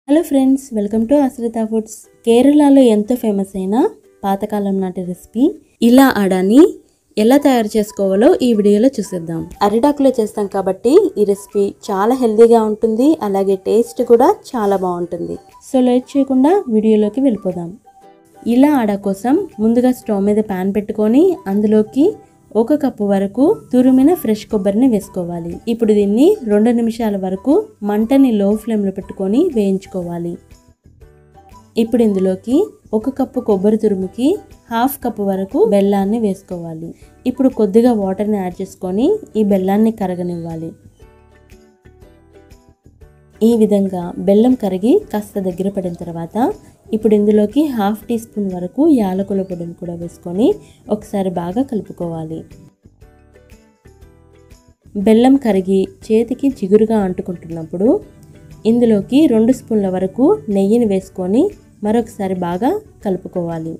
hello friends welcome to Ashritha foods కేరళలో ఎంతో famous అయిన పాతకాలం నాటి రెసిపీ ఇలా అడాని ఎలా తయారు చేసుకోవాలో ఈ వీడియోలో చూసేద్దాం అరిటాకులో చేస్తాం కాబట్టి ఈ రెసిపీ చాలా హెల్తీగా ఉంటుంది అలాగే టేస్ట్ కూడా చాలా బాగుంటుంది సో లేట్ చేయకుండా వీడియోలోకి వెళ్ళిపోదాం ఇలా ఆడ కోసం ముందుగా స్టవ్ మీద ప్యాన్ పెట్టుకొని అందులోకి ఒక కప్పు వరకు తురిమిన ఫ్రెష్ కొబ్బరిని వేసుకోవాలి ఇప్పుడు దీన్ని రెండు నిమిషాల వరకు మంటని లో ఫ్లేమ్లో పెట్టుకొని వేయించుకోవాలి ఇప్పుడు ఇందులోకి ఒక కప్పు కొబ్బరి తురుముకి హాఫ్ కప్పు వరకు బెల్లాన్ని వేసుకోవాలి ఇప్పుడు కొద్దిగా వాటర్ని యాడ్ చేసుకొని ఈ బెల్లాన్ని కరగనివ్వాలి ఈ విధంగా బెల్లం కరిగి కాస్త దగ్గర పడిన తర్వాత ఇప్పుడు ఇందులోకి హాఫ్ టీ స్పూన్ వరకు యాలకుల పొడిని కూడా వేసుకొని ఒకసారి బాగా కలుపుకోవాలి బెల్లం కరిగి చేతికి జిగురుగా అంటుకుంటున్నప్పుడు ఇందులోకి రెండు స్పూన్ల వరకు నెయ్యిని వేసుకొని మరొకసారి బాగా కలుపుకోవాలి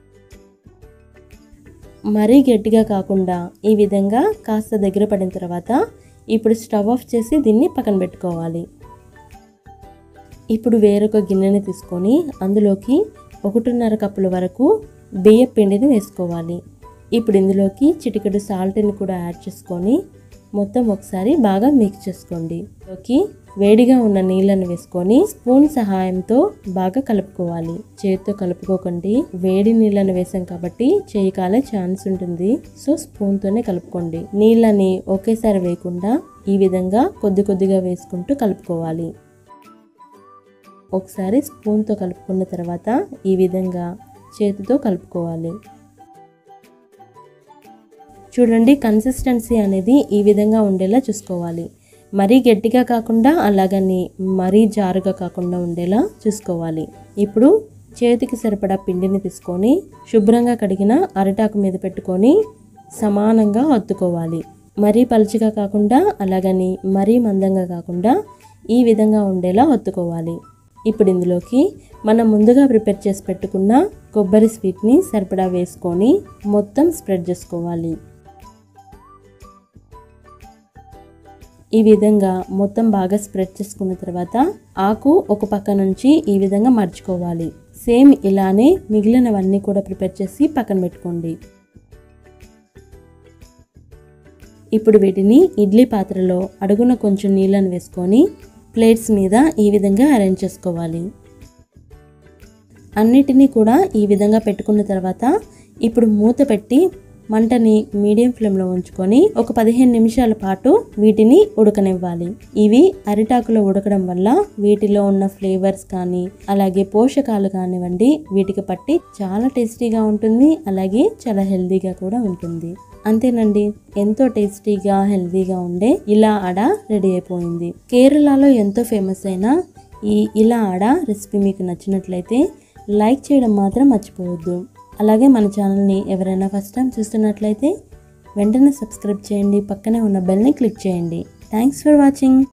మరీ గట్టిగా కాకుండా ఈ విధంగా కాస్త దగ్గర పడిన తర్వాత ఇప్పుడు స్టవ్ ఆఫ్ చేసి దీన్ని పక్కన పెట్టుకోవాలి ఇప్పుడు వేరొక గిన్నెని తీసుకొని అందులోకి ఒకటిన్నర కప్పుల వరకు బియ్య పిండిని వేసుకోవాలి ఇప్పుడు ఇందులోకి చిటికెడు సాల్ట్ని కూడా యాడ్ చేసుకొని మొత్తం ఒకసారి బాగా మిక్స్ చేసుకోండి ఇందులోకి వేడిగా ఉన్న నీళ్ళని వేసుకొని స్పూన్ సహాయంతో బాగా కలుపుకోవాలి చేతితో కలుపుకోకండి వేడి నీళ్ళని వేసాం కాబట్టి చేయి కాలే ఛాన్స్ ఉంటుంది సో స్పూన్తోనే కలుపుకోండి నీళ్ళని ఒకేసారి వేయకుండా ఈ విధంగా కొద్ది కొద్దిగా వేసుకుంటూ కలుపుకోవాలి ఒకసారి స్పూన్తో కలుపుకున్న తర్వాత ఈ విధంగా చేతితో కలుపుకోవాలి చూడండి కన్సిస్టెన్సీ అనేది ఈ విధంగా ఉండేలా చూసుకోవాలి మరీ గట్టిగా కాకుండా అలాగని మరీ జారుగా కాకుండా ఉండేలా చూసుకోవాలి ఇప్పుడు చేతికి సరిపడా పిండిని తీసుకొని శుభ్రంగా కడిగిన అరిటాకు మీద పెట్టుకొని సమానంగా ఒత్తుకోవాలి మరీ పలుచగా కాకుండా అలాగని మరీ మందంగా కాకుండా ఈ విధంగా ఉండేలా ఒత్తుకోవాలి ఇప్పుడు ఇందులోకి మనం ముందుగా ప్రిపేర్ చేసి పెట్టుకున్న కొబ్బరి స్వీట్ని సరిపడా వేసుకొని మొత్తం స్ప్రెడ్ చేసుకోవాలి ఈ విధంగా మొత్తం బాగా స్ప్రెడ్ చేసుకున్న తర్వాత ఆకు ఒక పక్క నుంచి ఈ విధంగా మర్చుకోవాలి సేమ్ ఇలానే మిగిలినవన్నీ కూడా ప్రిపేర్ చేసి పక్కన పెట్టుకోండి ఇప్పుడు వీటిని ఇడ్లీ పాత్రలో అడుగున కొంచెం నీళ్ళని వేసుకొని ప్లేట్స్ మీద ఈ విధంగా అరేంజ్ చేసుకోవాలి అన్నిటినీ కూడా ఈ విధంగా పెట్టుకున్న తర్వాత ఇప్పుడు మూత పెట్టి మంటని మీడియం ఫ్లేమ్లో ఉంచుకొని ఒక పదిహేను నిమిషాల పాటు వీటిని ఉడకనివ్వాలి ఇవి అరిటాకులో ఉడకడం వల్ల వీటిలో ఉన్న ఫ్లేవర్స్ కానీ అలాగే పోషకాలు కానివ్వండి వీటికి పట్టి చాలా టేస్టీగా ఉంటుంది అలాగే చాలా హెల్తీగా కూడా ఉంటుంది అంతేనండి ఎంతో టేస్టీగా హెల్తీగా ఉండే ఇలా అడ రెడీ అయిపోయింది కేరళలో ఎంతో ఫేమస్ అయిన ఈ ఇలా అడ రెసిపీ మీకు నచ్చినట్లయితే లైక్ చేయడం మాత్రం మర్చిపోవద్దు అలాగే మన ఛానల్ని ఎవరైనా ఫస్ట్ టైం చూస్తున్నట్లయితే వెంటనే సబ్స్క్రైబ్ చేయండి పక్కనే ఉన్న బెల్ని క్లిక్ చేయండి థ్యాంక్స్ ఫర్ వాచింగ్